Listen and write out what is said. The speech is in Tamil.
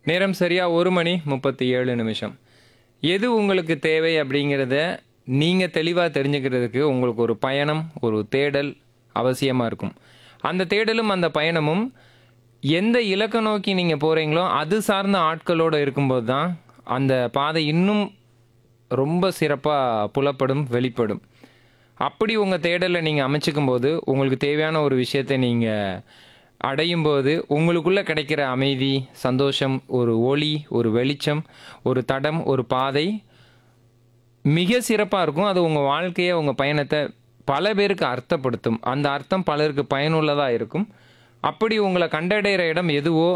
நேரம் சரியா ஒரு மணி முப்பத்தி ஏழு நிமிஷம் எது உங்களுக்கு தேவை அப்படிங்கிறத நீங்கள் தெளிவாக தெரிஞ்சுக்கிறதுக்கு உங்களுக்கு ஒரு பயணம் ஒரு தேடல் அவசியமாக இருக்கும் அந்த தேடலும் அந்த பயணமும் எந்த இலக்கை நோக்கி நீங்கள் போகிறீங்களோ அது சார்ந்த ஆட்களோடு இருக்கும்போது தான் அந்த பாதை இன்னும் ரொம்ப சிறப்பாக புலப்படும் வெளிப்படும் அப்படி உங்கள் தேடலை நீங்கள் அமைச்சிக்கும் போது உங்களுக்கு தேவையான ஒரு விஷயத்தை நீங்கள் அடையும் போது உங்களுக்குள்ளே கிடைக்கிற அமைதி சந்தோஷம் ஒரு ஒளி ஒரு வெளிச்சம் ஒரு தடம் ஒரு பாதை மிக சிறப்பாக இருக்கும் அது உங்கள் வாழ்க்கையை உங்கள் பயணத்தை பல பேருக்கு அர்த்தப்படுத்தும் அந்த அர்த்தம் பலருக்கு பயனுள்ளதாக இருக்கும் அப்படி உங்களை கண்டடைகிற இடம் எதுவோ